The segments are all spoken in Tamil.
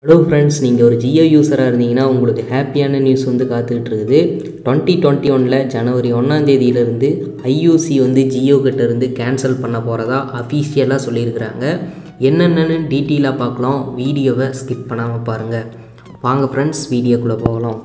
ஹலோ ஃப்ரெண்ட்ஸ் நீங்கள் ஒரு ஜியோ யூஸராக இருந்தீங்கன்னா உங்களுக்கு ஹாப்பியான நியூஸ் வந்து காத்துக்கிட்டு இருக்குது டுவெண்ட்டி டுவெண்ட்டி ஒனில் ஜனவரி ஒன்றாம் தேதியிலேருந்து ஐயூசி வந்து ஜியோ கிட்ட இருந்து கேன்சல் பண்ண போகிறதா அஃபீஷியலாக சொல்லியிருக்கிறாங்க என்னென்னு டீட்டெயிலாக பார்க்கலாம் வீடியோவை ஸ்கிப் பண்ணாமல் பாருங்கள் வாங்க ஃப்ரெண்ட்ஸ் வீடியோக்குள்ளே போகலாம்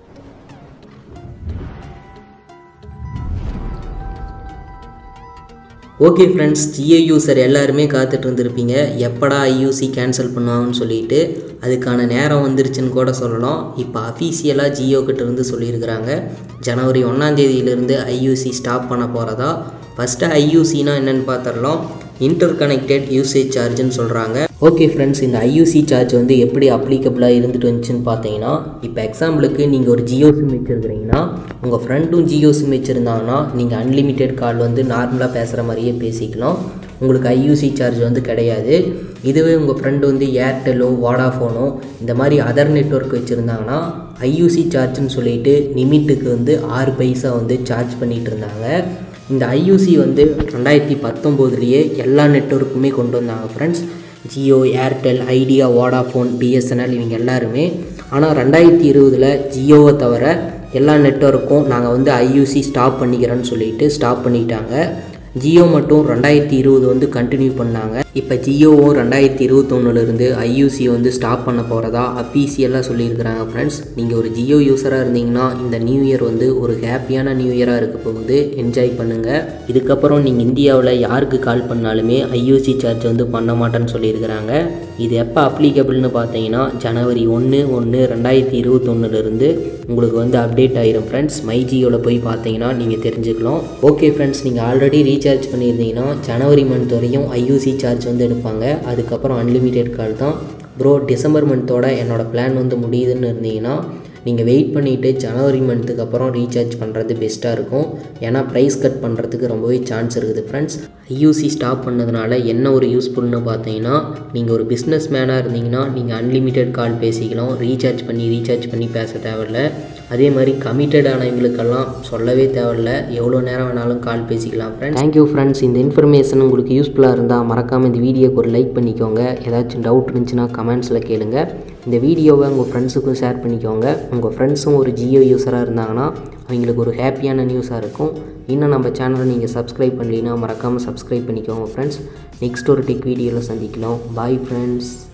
ஓகே ஃப்ரெண்ட்ஸ் ஜியோ யூசர் எல்லாருமே காத்துட்டு இருந்திருப்பீங்க எப்படா ஐயூசி கேன்சல் பண்ணுவாங்கன்னு சொல்லிட்டு அதுக்கான நேரம் வந்துருச்சுன்னு கூட சொல்லலாம் இப்போ அஃபீஷியலாக ஜியோ கிட்ட இருந்து சொல்லியிருக்கிறாங்க ஜனவரி ஒன்றாம் தேதியிலிருந்து ஐயூசி ஸ்டாப் பண்ண போகிறதா ஃபஸ்ட்டு ஐயூசினா என்னென்னு பார்த்துடலாம் இன்டர் கனெக்டட் யூசேஜ் சார்ஜ்னு சொல்கிறாங்க ஓகே ஃப்ரெண்ட்ஸ் இந்த ஐயூசி சார்ஜ் வந்து எப்படி அப்ளிகபிளாக இருந்துட்டு வந்துச்சுன்னு பார்த்தீங்கன்னா இப்போ எக்ஸாம்பிளுக்கு நீங்கள் ஒரு ஜியோ சிம் வச்சுருக்கிறீங்கன்னா உங்கள் ஃப்ரெண்டும் ஜியோ சிம் வச்சுருந்தாங்கன்னா நீங்கள் அன்லிமிட்டெட் கால் வந்து நார்மலாக பேசுகிற மாதிரியே பேசிக்கலாம் உங்களுக்கு ஐயூசி சார்ஜ் வந்து கிடையாது இதுவே உங்கள் ஃப்ரெண்டு வந்து ஏர்டெல்லோ வாடாஃபோனோ இந்த மாதிரி அதர் நெட்ஒர்க் வச்சுருந்தாங்கன்னா ஐயூசி சார்ஜ்னு சொல்லிட்டு லிமிட்டுக்கு வந்து ஆறு பைசா வந்து சார்ஜ் பண்ணிகிட்டு இருந்தாங்க இந்த ஐயூசி வந்து ரெண்டாயிரத்தி பத்தொம்போதுலேயே எல்லா நெட்ஒர்க்குமே கொண்டு வந்தாங்க friends Jio Airtel Idea Vodafone BSNL இவங்க எல்லாருமே ஆனால் ரெண்டாயிரத்தி இருபதில் ஜியோவை தவிர எல்லா நெட்ஒர்க்கும் நாங்கள் வந்து ஐயூசி ஸ்டாப் பண்ணிக்கிறோன்னு சொல்லிட்டு ஸ்டாப் பண்ணிட்டாங்க ஜியோ மட்டும் ரெண்டாயிரத்தி இருபது வந்து கண்டினியூ பண்ணாங்க இப்போ ஜியோவும் ரெண்டாயிரத்தி இருபத்தொன்னுலேருந்து ஐயூசி வந்து ஸ்டாப் பண்ண போகிறதா அஃபீஷியலாக சொல்லியிருக்கிறாங்க ஃப்ரெண்ட்ஸ் நீங்கள் ஒரு ஜியோ யூஸராக இருந்தீங்கன்னா இந்த நியூ இயர் வந்து ஒரு ஹாப்பியான நியூ இயராக இருக்க போகுது என்ஜாய் பண்ணுங்கள் இதுக்கப்புறம் நீங்கள் இந்தியாவில் யாருக்கு கால் பண்ணாலுமே ஐயூசி சார்ஜ் வந்து பண்ண மாட்டேன்னு சொல்லியிருக்கிறாங்க இது எப்போ அப்ளிகபிள்னு பார்த்தீங்கன்னா ஜனவரி ஒன்று ஒன்று ரெண்டாயிரத்தி இருபத்தொன்னுலேருந்து உங்களுக்கு வந்து அப்டேட் ஆயிரும் ஃப்ரெண்ட்ஸ் மை ஜியோவில் போய் பார்த்தீங்கன்னா நீங்கள் தெரிஞ்சுக்கலாம் ஓகே ஃப்ரெண்ட்ஸ் நீங்கள் ஆல்ரெடி ரீசார்ஜ் பண்ணியிருந்தீங்கன்னா ஜனவரி மந்த் வரையும் ஐயூசி சார்ஜ் வந்து எடுப்பாங்க அதுக்கப்புறம் அன்லிமிட்டெட் கால் தான் ப்ரோ டிசம்பர் மந்தோட என்னோடய பிளான் வந்து முடியுதுன்னு இருந்தீங்கன்னா நீங்கள் வெயிட் பண்ணிவிட்டு ஜனவரி மந்த்துக்கு அப்புறம் ரீசார்ஜ் பண்ணுறது பெஸ்ட்டாக இருக்கும் ஏன்னா ப்ரைஸ் கட் பண்ணுறதுக்கு ரொம்பவே சான்ஸ் இருக்குது ஃப்ரெண்ட்ஸ் ஐயூசி ஸ்டாப் பண்ணதுனால என்ன ஒரு யூஸ்ஃபுல்னு பார்த்தீங்கன்னா நீங்கள் ஒரு பிஸ்னஸ் மேனாக இருந்தீங்கன்னா நீங்கள் அன்லிமிட்டெட் கால் பேசிக்கலாம் ரீசார்ஜ் பண்ணி ரீசார்ஜ் பண்ணி பேச தேவையில்ல அதே மாதிரி கமிட்டட் ஆனவங்களுக்கெல்லாம் சொல்லவே தேவையில்ல எவ்வளோ நேரம் வேணாலும் கால் பேசிக்கலாம் ஃப்ரெண்ட்ஸ் தேங்க்யூ ஃப்ரெண்ட்ஸ் இந்த இன்ஃபர்மேஷன் உங்களுக்கு யூஸ்ஃபுல்லாக இருந்தால் மறக்காமல் இந்த வீடியோக்கு ஒரு லைக் பண்ணிக்கோங்க ஏதாச்சும் டவுட் இருந்துச்சுன்னா கமெண்ட்ஸில் கேளுங்க இந்த வீடியோவை உங்கள் ஃப்ரெண்ட்ஸுக்கும் ஷேர் பண்ணிக்கோங்க உங்கள் ஃப்ரெண்ட்ஸும் ஒரு ஜியோ யூஸராக இருந்தாங்கன்னா அவங்களுக்கு ஒரு ஹாப்பியான நியூஸாக இருக்கும் இன்னும் நம்ம சேனலை நீங்கள் சப்ஸ்கிரைப் பண்ணலைன்னா மறக்காமல் சப்ஸ்கிரைப் பண்ணிக்கோங்க ஃப்ரெண்ட்ஸ் நெக்ஸ்ட் ஒரு டெக் வீடியோவில் சந்திக்கலாம் பாய் ஃப்ரெண்ட்ஸ்